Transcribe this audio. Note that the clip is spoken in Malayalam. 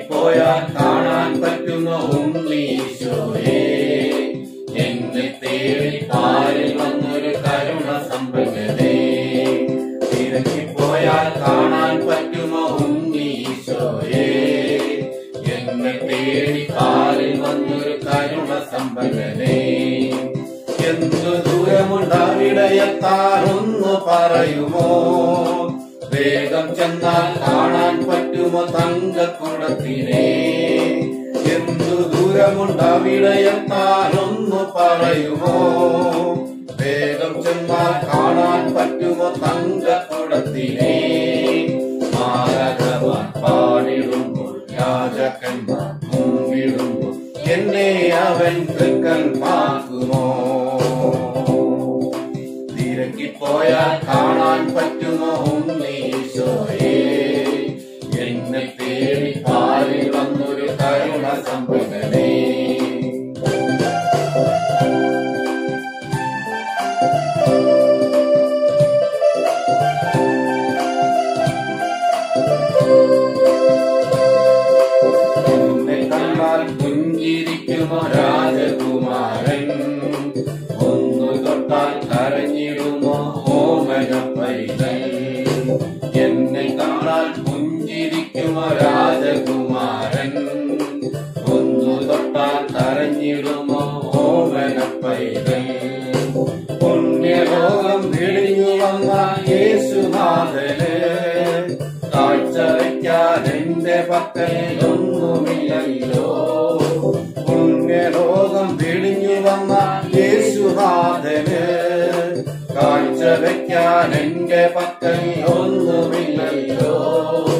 തിരക്കിപ്പോയാൽ കാണാൻ പറ്റുമോ ഉണ്ണീശോയെ എന്നെ തേടി പാലിൽ വന്നൊരു കരുണ സമ്പന്നതേ തിരക്കിപ്പോയാൽ കാണാൻ പറ്റുമോ ഉണ്ണീശോയെ എന്നെ തേടി പാലിൽ വന്നൊരു കരുണ സമ്പന്നതേ എന്തു ദൂരമുണ്ടാവിടയത്താറൊന്നു പറയുമോ വേഗം ചെന്നാൽ കാണാൻ പറ്റുമോ തങ്കക്കുടത്തിനെ എന്തു ദൂരമുണ്ടാവിടയത്താറൊന്നു പറയുമോ വേഗം ചെന്നാൽ കാണാൻ പറ്റുമോ തങ്കക്കുടത്തിനെ മാരകമാർ പാടിടുമ്പോൾ യാചകന്മാർ മുമ്പിടുമ്പോൾ എന്നെ അവൻ തൃക്കൽ പാക്കുമോ തിരക്കിപ്പോയാൽ കാണാൻ പറ്റുമോ ഉണ്ണീശോയെ എന്നെ തേടി പാലിൽ വന്നൊരു കരുണ സമ്പന്നനേ എന്നെ കണ്ടാൽ പുഞ്ചിരിക്കുമോ രാജകുമാരൻ ഒന്നു തൊട്ടാൽ കരഞ്ഞിടുമോ ഓമന പൈതൽ എന്നെ കാണാൻ പുഞ്ചിരിക്കുമോ രാജകുമാരൻ ഒന്നു തൊട്ടാൽ കരഞ്ഞിടുമോ ഓമന പൈതൽ പുണ്യലോകം വിളിഞ്ഞു വന്ന യേശുനാഥന് കാഴ്ച വയ്ക്കാൻ എന്റെ പക്കൽ ഒന്നുമില്ലല്ലോ പുണ്യലോകം വിളിഞ്ഞു വന്ന യേശുനാഥന് കാഴ്ച വയ്ക്കാൻ എന്റെ പക്കൽ ഒന്നുമില്ലല്ലോ